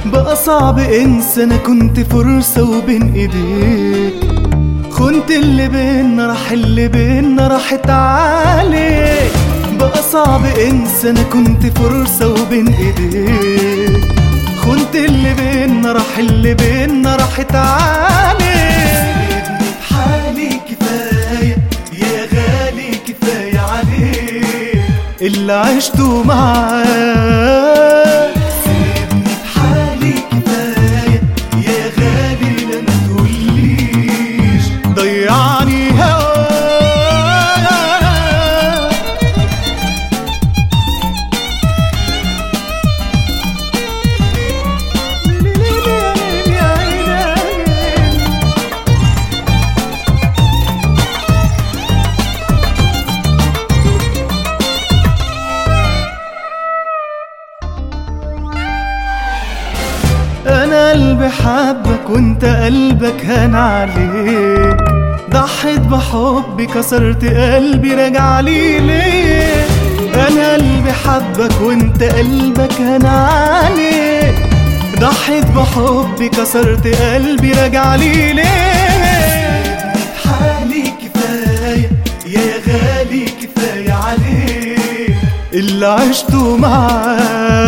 بقى صعب انسى انا كنت فرصة وبين ايديك خنت اللي بينا راح اللي بينا راحت عليك بقى صعب انسى انا كنت فرصة وبين ايديك خنت اللي بينا راح اللي بينا راحت عليك سيبني بحالي كفاية يا غالي كفاية عليك اللي عشته معاك سيبني بحالي كفاية يا غالي لا ما تقوليش ضيعني هواك انا قلبي حبك وانت قلبك هان عليك ضحيت بحبي كسرت قلبي راجع لي ليه انا قلبي حبك وانت قلبك هان عليك ضحيت بحبي كسرت قلبي راجع لي ليه حالي كفايه يا غالي كفايه عليك اللي عشته معاك